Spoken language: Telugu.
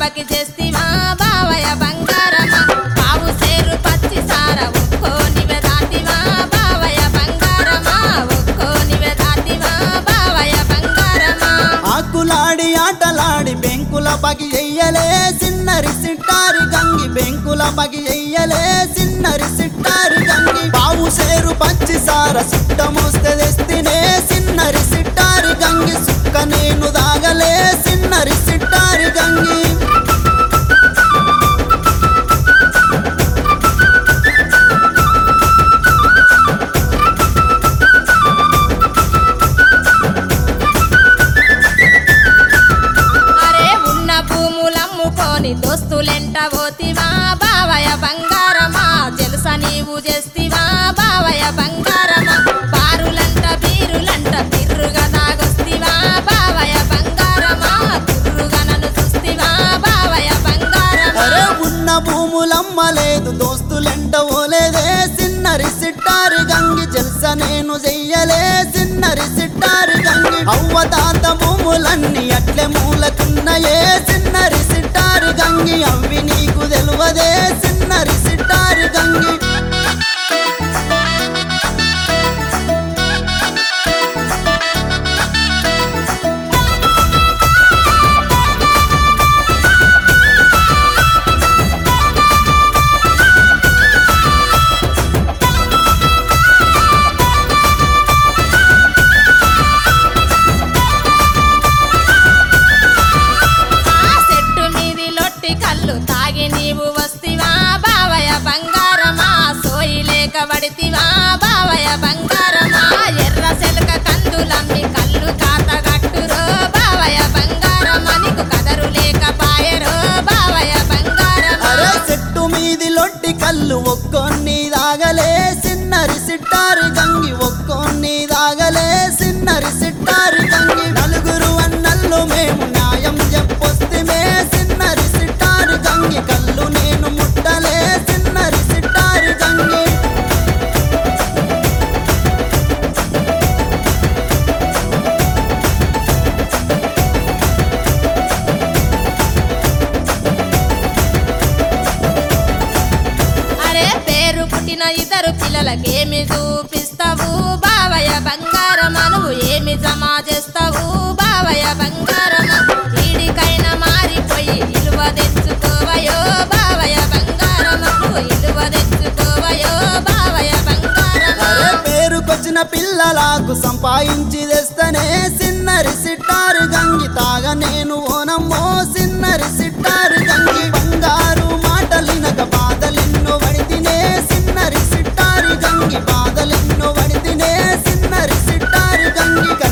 బకి చేస్తివా బావయ బంగారమా పావు సేరు పచ్చి సార ఒక్కోనివే దాటివా బావయ బంగారమా ఒక్కోనివే దాటివా బావయ బంగారమా ఆకులాడి ఆటలాడి బెంకుల పగి ఎయ్యలే సిన్నరి సిట్టారి గంగి బెంకుల పగి ఎయ్యలే సిన్నరి సిట్టారి గంగి బావు సేరు పచ్చి సార సుట్టమోస్తే తెస్తినే సిన్నరి సిట్టారి గంగి సుక్క నేను దాగలే సిన్నరి సిట్టారి గంగి అరే ఉన్న భూములమ్ముకొని దోస్తులెంట పోతివా బావయ బంగారమా తెలుసా నీవు చేస్తివా బావయ బంగారమా బారులంట బీరులంట తిర్రుగా తాగొస్తివా బావయ బంగారమా తిర్రుగా నన్ను చూస్తివా బావయ బంగారమా అరే ఉన్న భూములమ్మలేదు దోస్తులెంట ఓలేదే సిన్నరి సిట్టారి గంగి జల్స నేను చెయ్యలే సిన్నరి సిట్టారి గంగి అవ్వ తాత భూములన్నీ అట్లే మూలకున్నయే సిన్నరి సిట్టారి గంగి అవి నీకు తెలువదే సిన్నరి సిట్టారి గంగి ఆ చెట్టు మీది లొట్టి కళ్ళు తాగి నీవు వస్తివా బావయ బంగారమా సోయి లేక పడితివా బావయ బంగారమా ఎర్ర సెలక కందులమ్మి కళ్ళు కాతగట్టురో బావయ బంగారమా నీకు కదరు లేక పాయరో బావయ బంగారమా అరే చెట్టు మీది లొట్టి కళ్ళు ఒక్కొన్ని దాగలే సిన్నరి సిట్టారి గంగి ఒక్కొన్ని దాగలే సిన్నరి సిట్టారి గంగి నలుగురు అన్నల్లు మేము న్యాయం చెప్పొస్తిమే సిన్నరి సిట్టారి గంగి కళ్ళు నేను ముట్టలే సిన్నరి సిట్టారి గంగి అరే పేరు పుట్టిన ఇద్దరు పిల్లలకేమి చూపిస్తావు బావయ బంగారమా నువ్వు ఏమి జమ చేస్తావు బావయ బంగారమా ఈడికైనా మారిపోయి ఇలువ తెచ్చుకోవయో బావయ బంగారమా నువ్వు ఇలువ తెచ్చుకోవయో బావయ బంగారమా అరే పేరుకొచ్చిన పిల్లలకు సంపాదించి తెస్తనే సిన్నరి సిట్టారు గంగి తాగ నేను ఓనమ్మో సిన్నరి సిట్టారు గంగి బంగారు మాటలినక బాధలెన్నో వడితినే సిన్నరి సిట్టారు గంగి బాధలెన్నో వడితినే సిన్నరి సిట్టారు గంగి